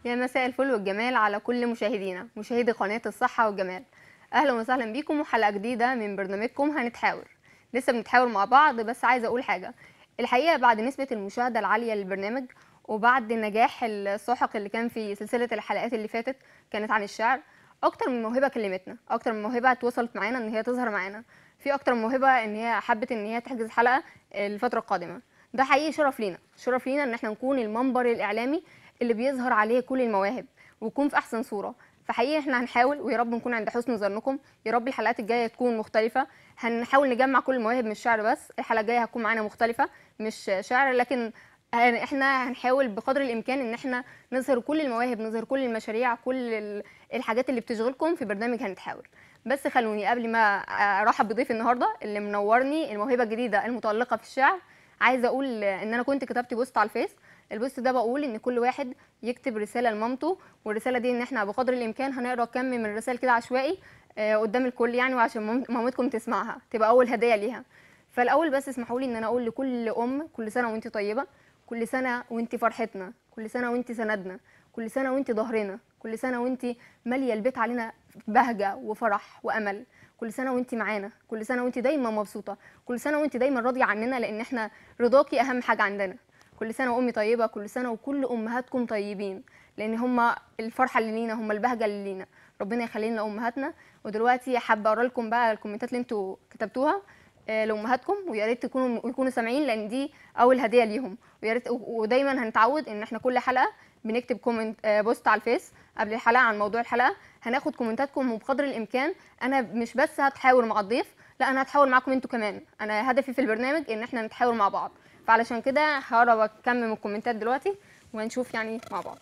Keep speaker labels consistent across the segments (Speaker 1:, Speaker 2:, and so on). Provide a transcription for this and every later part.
Speaker 1: يا مساء الفل والجمال على كل مشاهدينا مشاهدي قناة الصحة والجمال أهلا وسهلا بيكم وحلقة جديدة من برنامجكم هنتحاور لسه بنتحاور مع بعض بس عايزة أقول حاجة الحقيقة بعد نسبة المشاهدة العالية للبرنامج وبعد نجاح الساحق اللي كان في سلسلة الحلقات اللي فاتت كانت عن الشعر أكتر من موهبة كلمتنا أكتر من موهبة اتوصلت معانا إن هي تظهر معانا في أكتر من موهبة إن هي حبت إن هي تحجز حلقة الفترة القادمة ده حقيقي شرف لينا شرف لينا إن احنا نكون المنبر الإعلامي اللي بيظهر عليه كل المواهب ويكون في احسن صوره فحقيقي احنا هنحاول ويا رب نكون عند حسن ظنكم يا رب الحلقات الجايه تكون مختلفه هنحاول نجمع كل المواهب مش شعر بس الحلقه الجايه هتكون معانا مختلفه مش شعر لكن هن- احنا هنحاول بقدر الامكان ان احنا نظهر كل المواهب نظهر كل المشاريع كل ال- الحاجات اللي بتشغلكم في برنامج هنتحاول بس خلوني قبل ما ارحب بضيفي النهارده اللي منورني الموهبه الجديده المتالقه في الشعر عايزه اقول ان انا كنت كتبت بوست على الفيس البوست ده بقول ان كل واحد يكتب رساله لمامته والرساله دي ان احنا بقدر الامكان هنقرا كم من الرسائل كده عشوائي آه، قدام الكل يعني وعشان مام- مامتكم تسمعها تبقى اول هديه ليها فالاول بس اسمحوا لي ان انا اقول لكل ام كل سنه وانت طيبه كل سنه وانت فرحتنا كل سنه وانت سندنا كل سنه وانت ظهرنا كل سنه وانت ماليه البيت علينا بهجه وفرح وامل كل سنه وانت معانا كل سنه وانت دايما مبسوطه كل سنه وانت دايما راضيه عننا لان احنا رضاكي اهم حاجه عندنا كل سنه وامي طيبه كل سنه وكل امهاتكم طيبين لان هم الفرحه اللي لينا هم البهجه اللي لينا ربنا يخلي لنا امهاتنا ودلوقتي حابه اقرا لكم بقى الكومنتات اللي انتوا كتبتوها آه، لامهاتكم ويا ريت تكونوا يكونوا سامعين لان دي اول هديه ليهم ويا ريت ودايما هنتعود ان احنا كل حلقه بنكتب كومنت آه، بوست على الفيس قبل الحلقه عن موضوع الحلقه هناخد كومنتاتكم وبقدر الامكان انا مش بس هتحاور مع الضيف لا انا هتحاور معاكم انتوا كمان انا هدفي في البرنامج ان احنا نتحاور مع بعض فعلشان كده هقرا كم من الكومنتات دلوقتي وهنشوف يعني مع بعض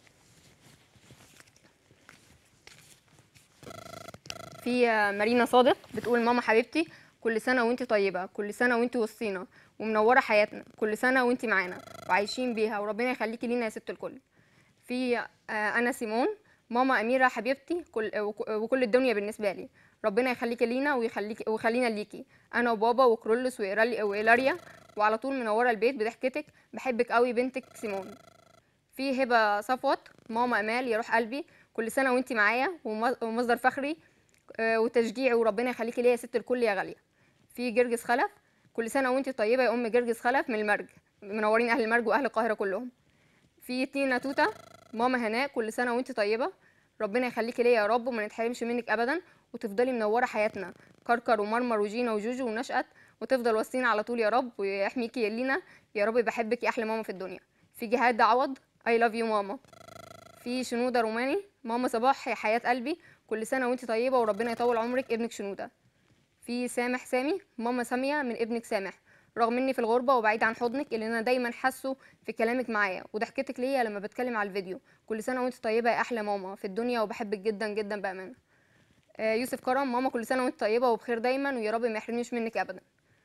Speaker 1: في آه، مارينا صادق بتقول ماما حبيبتي كل سنه وانت طيبه كل سنه وانت وسطينا ومنوره حياتنا كل سنه وانت معانا وعايشين بيها وربنا يخليكي لينا يا ست الكل في آه، انا سيمون ماما اميره حبيبتي كل وك- وكل الدنيا بالنسبه لي ربنا يخليكي لينا ويخليكي ويخلينا ليكي انا وبابا وكرولوس وإيرالي- وايلاريا وعلى طول منوره البيت بضحكتك بحبك قوي بنتك سيمون في هبه صفوت ماما امال يا روح قلبي كل سنه وانت معايا وم- ومصدر فخري آه، وتشجيعي وربنا يخليكي ليا يا ست الكل يا غاليه في جرجس خلف كل سنه وانت طيبه يا ام جرجس خلف من المرج منورين اهل المرج واهل القاهره كلهم في تينا توتا ماما هناء كل سنه وانت طيبه ربنا يخليكي ليا يا رب وما نتحرمش منك ابدا وتفضلي منوره حياتنا كركر ومرمر وجينا وجوجو ونشأت وتفضل وسطينا على طول يا رب ويحميكي يا لينا يا رب بحبك يا احلى ماما في الدنيا في جهاد عوض اي لاف يو ماما في شنوده روماني ماما صباح يا حياه قلبي كل سنه وانت طيبه وربنا يطول عمرك ابنك شنوده في سامح سامي ماما ساميه من ابنك سامح رغم اني في الغربه وبعيد عن حضنك اللي انا دايما حاسه في كلامك معايا وضحكتك ليا لما بتكلم على الفيديو كل سنه وانت طيبه يا احلى ماما في الدنيا وبحبك جدا جدا بامانه آه، يوسف كرم ماما كل سنه وانت طيبه وبخير دايما ويا رب ما يحرمنيش منك ابدا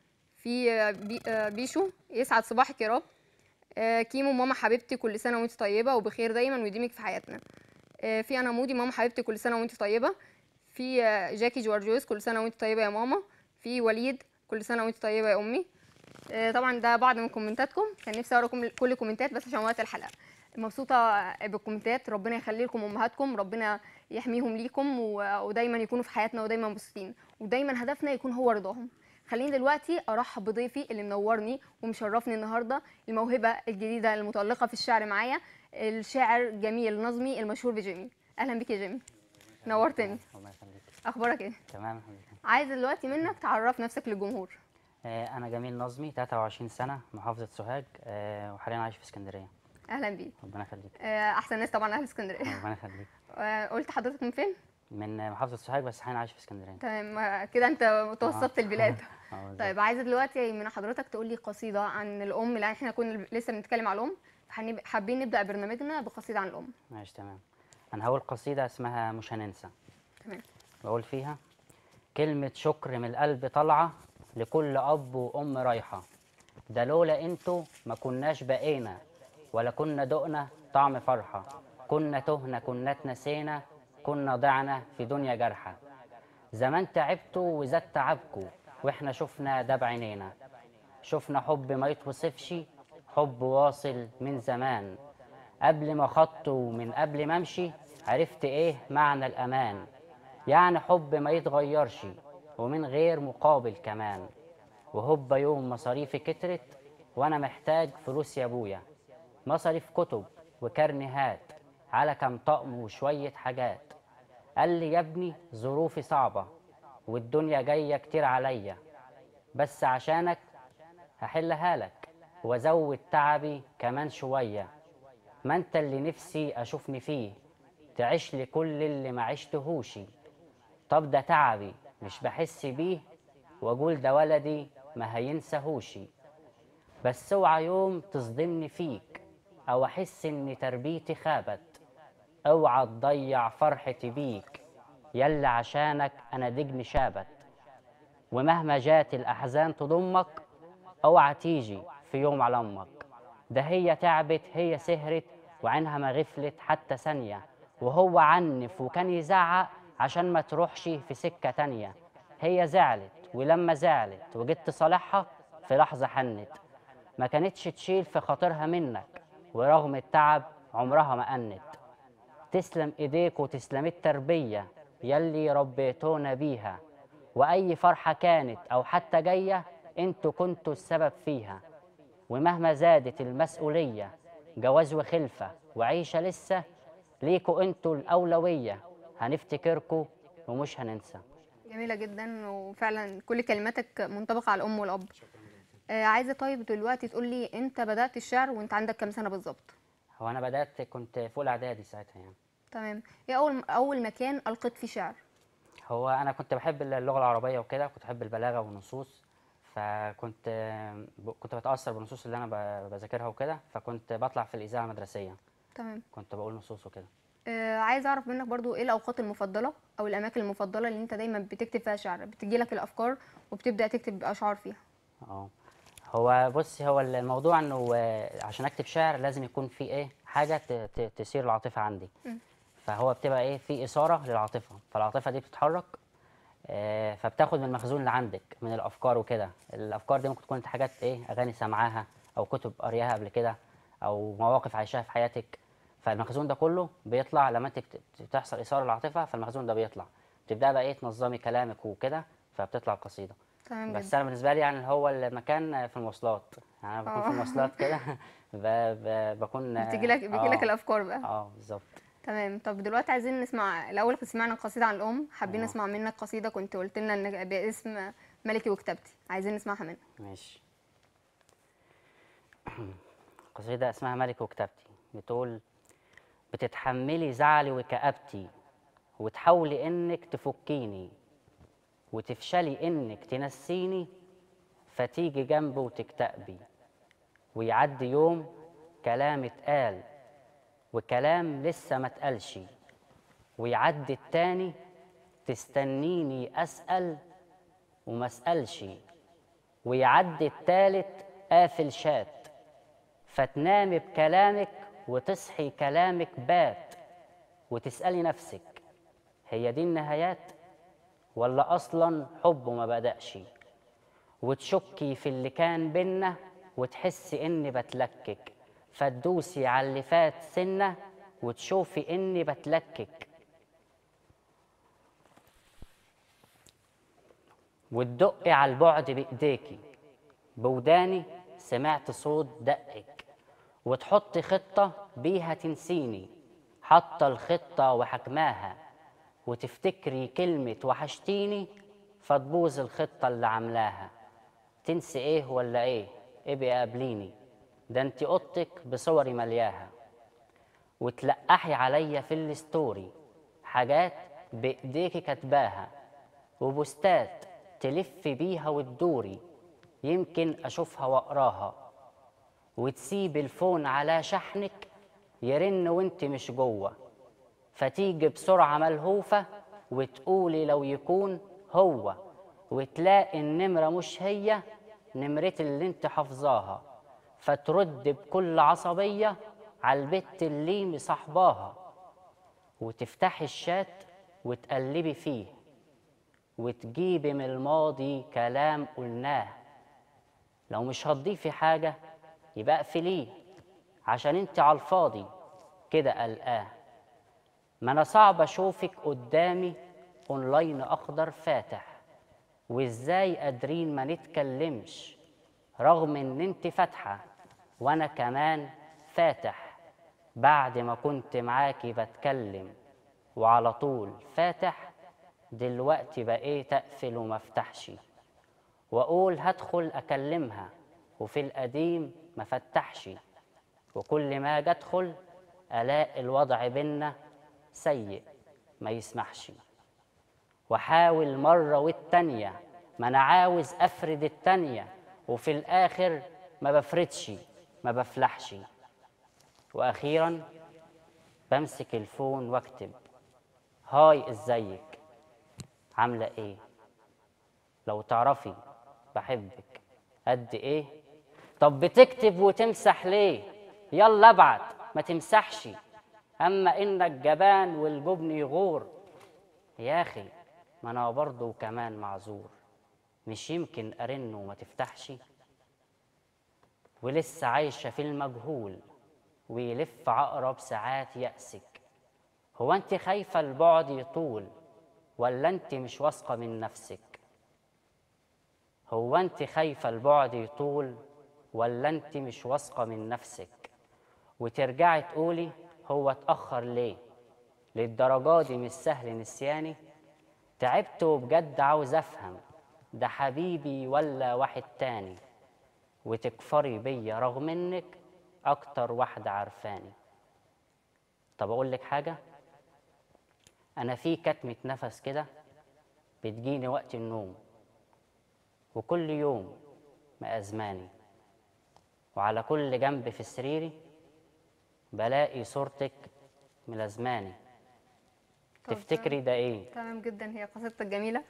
Speaker 1: في آه، بي آه، بيشو يسعد صباحك يا رب آه، كيمو ماما حبيبتي كل سنه وانت طيبه وبخير دايما ويديمك في حياتنا آه، في انا مودي ماما حبيبتي كل سنه وانت طيبه في آه، جاكي جورجيوس كل سنه وانت طيبه يا ماما في وليد كل سنه وانت طيبه يا امي آه، طبعا ده بعض من كومنتاتكم كان نفسي اقرا كم- كل الكومنتات بس عشان وقت الحلقه مبسوطه بالكومنتات ربنا يخلي لكم امهاتكم ربنا يحميهم ليكم و- ودايما يكونوا في حياتنا ودايما مبسوطين ودايما هدفنا يكون هو رضاهم خليني دلوقتي ارحب بضيفي اللي منورني ومشرفني النهارده الموهبه الجديده المتالقه في الشعر معايا الشاعر جميل نظمي المشهور بجيمي اهلا بك يا جيمي نورتني
Speaker 2: الله يخليك
Speaker 1: اخبارك ايه
Speaker 2: تمام الحمد لله
Speaker 1: عايزه دلوقتي منك تعرف نفسك للجمهور
Speaker 2: آه، انا جميل نظمي 23 سنه محافظه سوهاج آه، وحاليا عايش في اسكندريه
Speaker 1: اهلا بيك
Speaker 2: ربنا يخليك
Speaker 1: آه، احسن ناس طبعا اهل اسكندريه
Speaker 2: ربنا يخليك
Speaker 1: آه، قلت حضرتك من فين
Speaker 2: من محافظه سوهاج بس حاليا عايش في اسكندريه
Speaker 1: تمام آه، كده انت توسطت البلاد
Speaker 2: آه، بالظبط.
Speaker 1: طيب عايزه دلوقتي من حضرتك تقول لي قصيده عن الام لان احنا كنا لسه بنتكلم على الام فحنب- حابين نبدا برنامجنا بقصيده عن الام
Speaker 2: ماشي تمام انا هقول قصيده اسمها مش هننسى
Speaker 1: تمام
Speaker 2: بقول فيها كلمة شكر من القلب طالعة لكل أب وأم رايحة ده لولا انتوا ما كناش بقينا ولا كنا دقنا طعم فرحة كنا تهنا كنا اتنسينا كنا ضعنا في دنيا جرحة زمان تعبتوا وزاد تعبكوا واحنا شفنا ده بعينينا شفنا حب ما يتوصفش حب واصل من زمان قبل ما خطه ومن قبل ما امشي عرفت ايه معنى الامان يعني حب ما يتغيرش ومن غير مقابل كمان وهوبا يوم مصاريفي كترت وانا محتاج فلوس يا ابويا مصاريف كتب وكرنيهات على كام طقم وشوية حاجات قال لي يا ابني ظروفي صعبة والدنيا جاية كتير عليا بس عشانك هحلها لك وازود تعبي كمان شوية ما انت اللي نفسي اشوفني فيه تعيش لي كل اللي ما عشتهوشي طب ده تعبي مش بحس بيه واقول ده ولدي ما هينساهوشي بس اوعى يوم تصدمني فيك او احس ان تربيتي خابت اوعى تضيع فرحتي بيك يلا عشانك انا دجني شابت ومهما جات الاحزان تضمك اوعى تيجي في يوم على امك ده هي تعبت هي سهرت وعينها ما غفلت حتى ثانية وهو عنف وكان يزعق عشان ما تروحش في سكة تانية هي زعلت ولما زعلت وجيت تصالحها في لحظة حنت ما كانتش تشيل في خاطرها منك ورغم التعب عمرها ما أنت تسلم ايديك وتسلم التربية يلي ربيتونا بيها وأي فرحة كانت أو حتى جاية انتوا كنتوا السبب فيها ومهما زادت المسؤولية جواز وخلفة وعيشة لسه ليكوا انتوا الأولوية هنفتكركوا ومش هننسى
Speaker 1: جميلة جدا وفعلا كل كلماتك منطبقة على الأم والأب آه عايزة طيب دلوقتي تقولي أنت بدأت الشعر وأنت عندك كام سنة بالظبط
Speaker 2: هو أنا بدأت كنت في أولى إعدادي ساعتها يعني
Speaker 1: تمام إيه أول أول مكان ألقيت فيه شعر
Speaker 2: هو أنا كنت بحب اللغة العربية وكده كنت بحب البلاغة والنصوص فكنت كنت بتأثر بالنصوص اللي أنا ب- بذاكرها وكده فكنت بطلع في الإذاعة المدرسية
Speaker 1: تمام
Speaker 2: كنت بقول نصوص وكده
Speaker 1: آه عايزة أعرف منك برضو إيه الأوقات المفضلة أو الأماكن المفضلة اللي أنت دايما بتكتب فيها شعر بتجيلك الأفكار وبتبدأ تكتب أشعار فيها
Speaker 2: اه هو بص هو الموضوع انه آه، عشان اكتب شعر لازم يكون في ايه حاجه ت- ت- تثير العاطفه عندي
Speaker 1: مم.
Speaker 2: فهو بتبقى ايه في اثاره للعاطفه فالعاطفه دي بتتحرك آه، فبتاخد من المخزون اللي عندك من الافكار وكده الافكار دي ممكن تكون حاجات ايه اغاني سمعاها او كتب قارياها قبل كده او مواقف عايشاها في حياتك فالمخزون ده كله بيطلع لما انت بت- بتحصل اثاره للعاطفه فالمخزون ده بيطلع تبدا بقى ايه تنظمي كلامك وكده فبتطلع القصيده
Speaker 1: تمام
Speaker 2: بس
Speaker 1: جدا
Speaker 2: انا بالنسبه لي يعني هو المكان في المواصلات يعني انا بكون في
Speaker 1: آه.
Speaker 2: المواصلات كده ب- ب- بكون
Speaker 1: بتجيلك بيجيلك
Speaker 2: آه،
Speaker 1: الأفكار بقى
Speaker 2: اه بالظبط
Speaker 1: تمام طب دلوقتي عايزين نسمع الأول سمعنا قصيدة عن الأم حابين
Speaker 2: آه.
Speaker 1: نسمع منك قصيدة كنت قلت لنا إن باسم ملكي وكتابتي عايزين نسمعها منك
Speaker 2: ماشي قصيدة اسمها ملك وكتابتي بتقول بتتحملي زعلي وكآبتي وتحاولي انك تفكيني وتفشلي انك تنسيني فتيجي جنبي وتكتئبي ويعدي يوم كلام اتقال وكلام لسه ما اتقالش ويعدي التاني تستنيني اسأل وما اسألش ويعدي التالت قافل شات فتنامي بكلامك وتصحي كلامك بات وتسألي نفسك هي دي النهايات ولا أصلا حبه ما بدأش وتشكي في اللي كان بينا وتحسي إني بتلكك فتدوسي على اللي فات سنة وتشوفي إني بتلكك وتدقي على البعد بإيديكي بوداني سمعت صوت دقك وتحطي خطة بيها تنسيني حاطة الخطة وحكماها وتفتكري كلمة وحشتيني فتبوظ الخطة اللي عاملاها تنسي ايه ولا ايه ابقي قابليني ده انت اوضتك بصوري ملياها وتلقحي عليا في الستوري حاجات بايديكي كاتباها وبوستات تلفي بيها وتدوري يمكن اشوفها واقراها وتسيب الفون على شحنك يرن وانت مش جوه فتيجي بسرعة ملهوفة وتقولي لو يكون هو وتلاقي النمرة مش هي نمرتي اللي انت حافظاها فترد بكل عصبية على البت اللي مصاحباها وتفتحي الشات وتقلبي فيه وتجيبي من الماضي كلام قلناه لو مش هتضيفي حاجة يبقى اقفليه عشان انت على الفاضي كده قلقاه ما انا صعب اشوفك قدامي اونلاين اخضر فاتح وازاي قادرين ما نتكلمش رغم ان انت فاتحه وانا كمان فاتح بعد ما كنت معاكي بتكلم وعلى طول فاتح دلوقتي بقيت اقفل وما افتحش واقول هدخل اكلمها وفي القديم ما فتحش وكل ما اجي ادخل الاقي الوضع بينا سيء ما يسمحش واحاول مره والتانيه ما انا عاوز افرد التانيه وفي الاخر ما بفردش ما بفلحش واخيرا بمسك الفون واكتب هاي ازيك عامله ايه لو تعرفي بحبك قد ايه طب بتكتب وتمسح ليه يلا ابعت ما تمسحش اما انك جبان والجبن يغور يا اخي ما انا برضه كمان معذور مش يمكن ارن وما تفتحش ولسه عايشه في المجهول ويلف عقرب ساعات يأسك هو انت خايفه البعد يطول ولا انت مش واثقه من نفسك هو انت خايفه البعد يطول ولا انت مش واثقه من نفسك وترجعي تقولي هو اتاخر ليه للدرجه دي مش سهل نسياني تعبت وبجد عاوز افهم ده حبيبي ولا واحد تاني وتكفري بيا رغم انك اكتر واحده عارفاني طب اقول لك حاجه انا في كتمه نفس كده بتجيني وقت النوم وكل يوم مأزماني وعلى كل جنب في سريري بلاقي صورتك ملازماني
Speaker 1: طب
Speaker 2: تفتكري ده ايه
Speaker 1: تمام جدا هي قصيدتك جميلة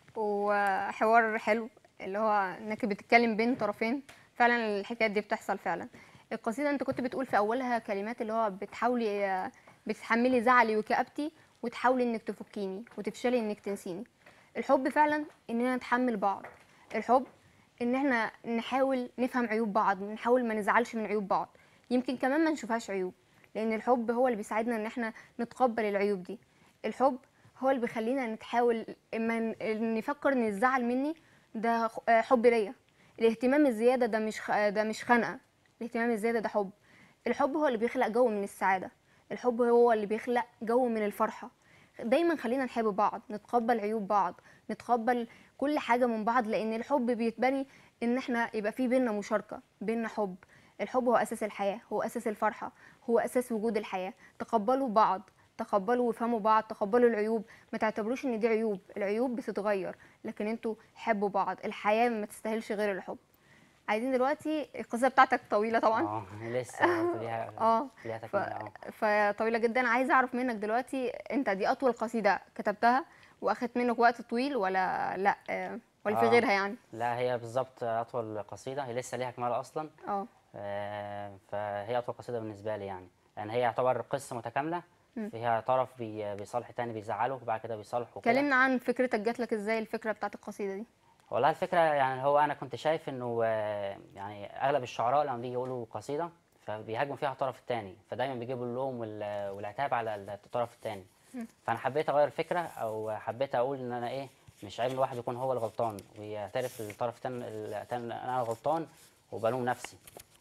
Speaker 1: وحوار حلو اللي هو انك بتتكلم بين طرفين فعلا الحكايات دي بتحصل فعلا القصيدة انت كنت بتقول في اولها كلمات اللي هو بتحاولي بتتحملي زعلي وكآبتي وتحاولي انك تفكيني وتفشلي انك تنسيني الحب فعلا اننا نتحمل بعض الحب ان احنا نحاول نفهم عيوب بعض نحاول ما نزعلش من عيوب بعض يمكن كمان ما نشوفهاش عيوب لان الحب هو اللي بيساعدنا ان احنا نتقبل العيوب دي الحب هو اللي بيخلينا نتحاول اما ن- نفكر ان الزعل مني ده خ- آه، حب ليا الاهتمام الزياده ده مش خ- ده مش خنقه الاهتمام الزياده ده حب الحب هو اللي بيخلق جو من السعاده الحب هو اللي بيخلق جو من الفرحه دايما خلينا نحب بعض نتقبل عيوب بعض نتقبل كل حاجه من بعض لان الحب بيتبني ان احنا يبقى في بينا مشاركه بينا حب الحب هو اساس الحياه هو اساس الفرحه هو اساس وجود الحياه تقبلوا بعض تقبلوا وافهموا بعض تقبلوا العيوب ما تعتبروش ان دي عيوب العيوب بتتغير لكن انتوا حبوا بعض الحياه ما تستاهلش غير الحب عايزين دلوقتي القصه بتاعتك طويله طبعا
Speaker 2: اه لسه برضه ليها
Speaker 1: اه
Speaker 2: ليها
Speaker 1: ف...
Speaker 2: تكمله اه
Speaker 1: فطويله جدا عايزه اعرف منك دلوقتي انت دي اطول قصيده كتبتها واخدت منك وقت طويل ولا لا آه، ولا في
Speaker 2: آه.
Speaker 1: غيرها يعني
Speaker 2: لا هي بالظبط اطول قصيده هي لسه ليها كمال اصلا
Speaker 1: اه
Speaker 2: آه، فهي اطول قصيده بالنسبه لي يعني لان هي يعتبر قصه متكامله فيها طرف بي- بيصالح تاني بيزعله وبعد كده بيصالحه كده
Speaker 1: كلمنا عن فكرتك جات لك ازاي الفكره بتاعت القصيده دي
Speaker 2: والله الفكره يعني هو انا كنت شايف انه آه، يعني اغلب الشعراء لما بيجي يقولوا قصيده فبيهاجموا فيها الطرف الثاني فدايما بيجيبوا اللوم وال- والعتاب على الطرف الثاني فانا حبيت اغير الفكره او حبيت اقول ان انا ايه مش عيب الواحد يكون هو الغلطان ويعترف الطرف الثاني التاني إن انا غلطان وبلوم نفسي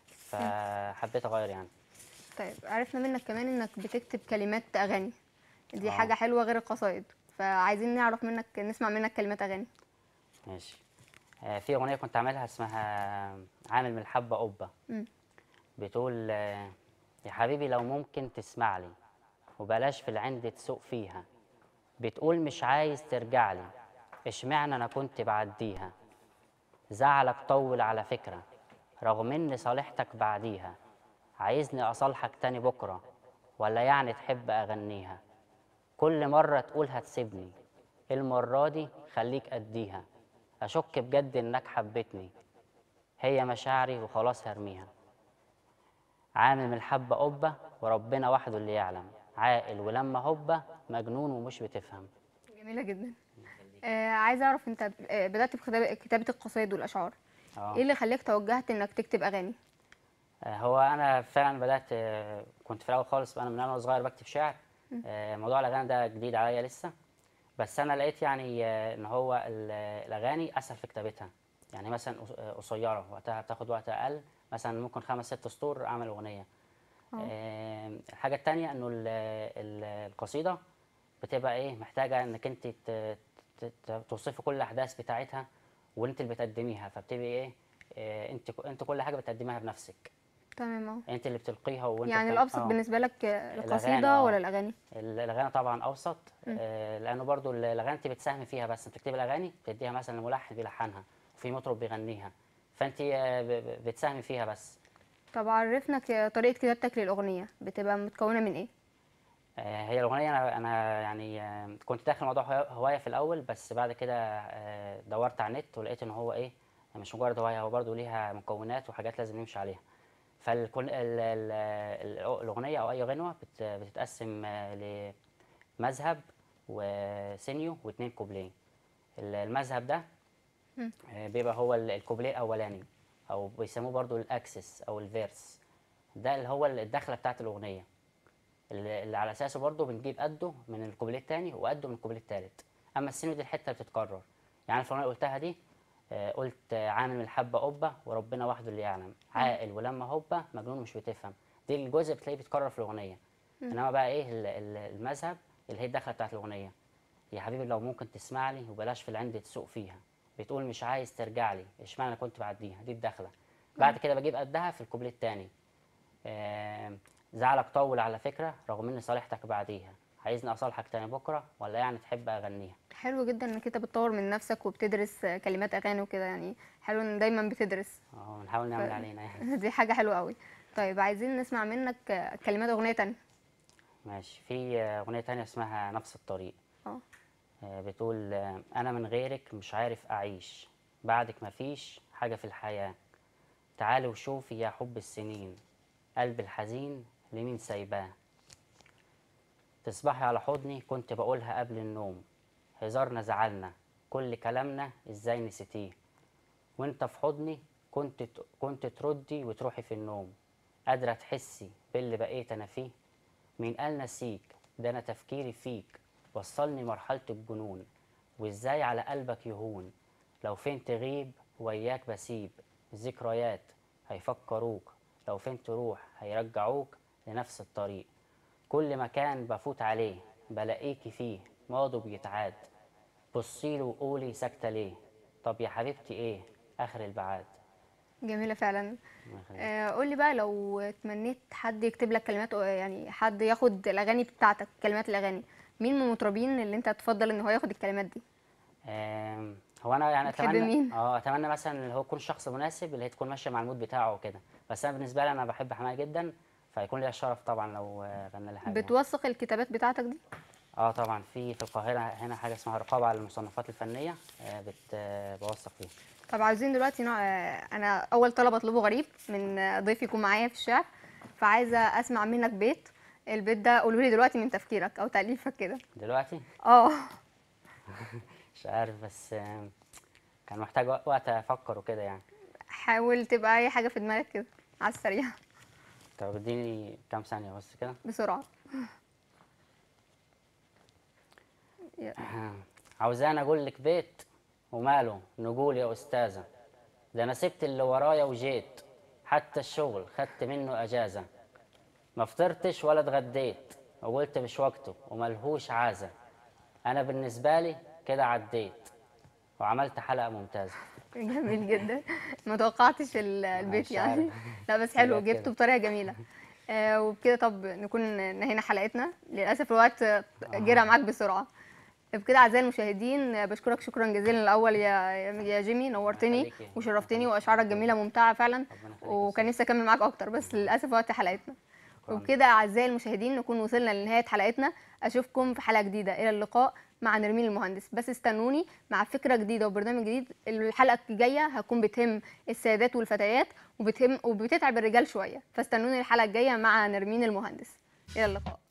Speaker 2: فحبيت اغير يعني
Speaker 1: طيب عرفنا منك كمان انك بتكتب كلمات اغاني دي
Speaker 2: آه.
Speaker 1: حاجه حلوه غير القصايد فعايزين نعرف منك نسمع منك كلمات اغاني
Speaker 2: ماشي آه، في اغنيه كنت عاملها اسمها عامل من الحبه قبه
Speaker 1: مم.
Speaker 2: بتقول آه، يا حبيبي لو ممكن تسمع لي وبلاش في العند تسوق فيها بتقول مش عايز ترجع لي اشمعنى انا كنت بعديها زعلك طول على فكره رغم ان صالحتك بعديها عايزني اصالحك تاني بكره ولا يعني تحب اغنيها كل مرة تقول هتسيبني المرة دي خليك أديها أشك بجد إنك حبيتني هي مشاعري وخلاص هرميها عامل من الحبة قبة وربنا وحده اللي يعلم عاقل ولما هبة مجنون ومش بتفهم
Speaker 1: جميله جدا آه عايزه اعرف انت آه، بدات في كتاب- كتابه القصايد والاشعار
Speaker 2: اه
Speaker 1: ايه اللي خلاك توجهت انك تكتب اغاني
Speaker 2: آه، هو انا فعلا بدات آه، كنت في الاول خالص انا من انا صغير بكتب شعر آه، موضوع الاغاني ده جديد عليا لسه بس انا لقيت يعني آه، ان هو ال- الاغاني اسهل في كتابتها يعني مثلا قص- آه، قصيره وقتها بتاخد وقت اقل مثلا ممكن خمس ست سطور اعمل اغنيه آه، الحاجه التانية انه ال- ال- القصيده بتبقى ايه محتاجه انك انت ت- ت- ت- توصفي كل الاحداث بتاعتها وانت اللي بتقدميها فبتبقي ايه آه، انت انت كل حاجه بتقدميها بنفسك
Speaker 1: تمام اهو
Speaker 2: انت اللي بتلقيها وانت
Speaker 1: يعني
Speaker 2: بتعمل-
Speaker 1: الابسط
Speaker 2: آه.
Speaker 1: بالنسبه لك
Speaker 2: الأغاني،
Speaker 1: القصيده
Speaker 2: آه.
Speaker 1: ولا الاغاني
Speaker 2: ال- الاغاني طبعا اوسط آه لانه برضو ال- الاغاني انت بتساهمي فيها بس انت بتكتبي الاغاني بتديها مثلا لملحن بيلحنها وفي مطرب بيغنيها فانت آه، ب- ب- بتساهمي فيها بس
Speaker 1: طب عرفنا ك- طريقه كتابتك للاغنيه بتبقى متكونه من ايه
Speaker 2: آه هي الاغنيه انا انا يعني آه كنت داخل موضوع هوا- هوايه في الاول بس بعد كده آه دورت على النت ولقيت ان هو ايه مش مجرد هوايه هو برضو ليها مكونات وحاجات لازم نمشي عليها فالكل ال- ال- ال- الاغنيه او اي غنوه بت- بتتقسم آه، لمذهب وسينيو واتنين كوبليه ال- المذهب ده آه، بيبقى هو ال- الكوبليه الاولاني او بيسموه برضو الاكسس او الفيرس ده اللي هو الدخله بتاعت الاغنيه اللي اللي على اساسه برضو بنجيب قده من الكوبليه التاني وقده من الكوبليه التالت اما السينيو دي الحته اللي بتتكرر يعني في الاغنيه اللي قلتها دي آه، قلت آه، عامل من الحبه قبه وربنا وحده اللي يعلم عاقل ولما هوبه مجنون مش بتفهم دي الجزء بتلاقيه بيتكرر في الاغنيه انما بقى ايه ال- ال- المذهب اللي هي الدخله بتاعت الاغنيه يا حبيبي لو ممكن تسمع لي وبلاش في العند تسوق فيها بتقول مش عايز ترجع لي اشمعنى أنا كنت بعديها دي الدخله بعد كده بجيب قدها في الكوبليه التاني آم، زعلك طول على فكره رغم اني صالحتك بعديها عايزني اصالحك تاني بكره ولا يعني تحب اغنيها
Speaker 1: حلو جدا انك انت بتطور من نفسك وبتدرس كلمات اغاني وكده يعني حلو ان دايما بتدرس
Speaker 2: اه نحاول نعمل علينا يعني
Speaker 1: دي حاجه حلوه قوي طيب عايزين نسمع منك كلمات اغنيه تانية
Speaker 2: ماشي في آه، اغنيه تانية اسمها نفس الطريق
Speaker 1: اه
Speaker 2: آه، بتقول آه، أنا من غيرك مش عارف أعيش بعدك مفيش حاجة في الحياة تعالي وشوفي يا حب السنين قلب الحزين لمين سايباه تصبحي على حضني كنت بقولها قبل النوم هزارنا زعلنا كل كلامنا ازاي نسيتيه وانت في حضني كنت ت- كنت تردي وتروحي في النوم قادرة تحسي باللي بقيت أنا فيه مين قال نسيك ده أنا تفكيري فيك وصلني مرحلة الجنون وإزاي على قلبك يهون لو فين تغيب وياك بسيب ذكريات هيفكروك لو فين تروح هيرجعوك لنفس الطريق كل مكان بفوت عليه بلاقيكي فيه ماضي بيتعاد بصيله وقولي ساكتة ليه طب يا حبيبتي ايه آخر البعاد
Speaker 1: جميله فعلا
Speaker 2: الله يخليك.
Speaker 1: آه قولي بقى لو تمنيت حد يكتب لك كلمات يعني حد ياخد الاغاني بتاعتك كلمات الاغاني مين من المطربين اللي انت تفضل ان هو ياخد الكلمات دي
Speaker 2: آم، هو انا يعني
Speaker 1: بتحب
Speaker 2: اتمنى
Speaker 1: مين؟
Speaker 2: اه اتمنى مثلا اللي هو يكون شخص مناسب اللي هي تكون ماشيه مع المود بتاعه وكده بس انا بالنسبه لي انا بحب حماية جدا فيكون ليا الشرف طبعا لو آه، غنى لي حاجه
Speaker 1: بتوثق الكتابات بتاعتك دي
Speaker 2: اه طبعا في في القاهره هنا حاجه اسمها رقابه على المصنفات الفنيه آه، بت آه، بوثق فيها
Speaker 1: طب عاوزين دلوقتي نوع... آه، انا اول طلب اطلبه غريب من آه، ضيف يكون معايا في الشعر فعايزه اسمع منك بيت البيت ده قوله لي دلوقتي من تفكيرك او تاليفك كده
Speaker 2: دلوقتي
Speaker 1: اه
Speaker 2: مش عارف بس آم، كان محتاج وق- وقت افكر وكده يعني
Speaker 1: حاول تبقى اي حاجه في دماغك كده على السريع
Speaker 2: طب اديني كام ثانيه بس كده
Speaker 1: بسرعه
Speaker 2: عاوزاني اقول لك بيت وماله نقول يا استاذه ده انا سبت اللي ورايا وجيت حتى الشغل خدت منه اجازه ما فطرتش ولا اتغديت وقلت مش وقته وملهوش عازه انا بالنسبه لي كده عديت وعملت حلقه ممتازه
Speaker 1: جميل جدا ما توقعتش ال- البيت
Speaker 2: مش
Speaker 1: يعني
Speaker 2: عارف.
Speaker 1: لا بس حلو
Speaker 2: حاجات
Speaker 1: جبته
Speaker 2: كده.
Speaker 1: بطريقه جميله آه وبكده طب نكون نهينا حلقتنا للاسف الوقت جرى معاك بسرعه بكده اعزائي المشاهدين آه، بشكرك شكرا جزيلا الاول يا يا جيمي نورتني
Speaker 2: يخليكي.
Speaker 1: وشرفتني واشعارك جميله ممتعه فعلا
Speaker 2: ربنا يخليك.
Speaker 1: وكان نفسي اكمل معاك اكتر بس للاسف وقت حلقتنا وبكده اعزائي المشاهدين نكون وصلنا لنهايه حلقتنا اشوفكم في حلقه جديده الى اللقاء مع نرمين المهندس بس استنوني مع فكره جديده وبرنامج جديد الحلقه الجايه هتكون بتهم السيدات والفتيات وبتهم وبتتعب الرجال شويه فاستنوني الحلقه الجايه مع نرمين المهندس الى اللقاء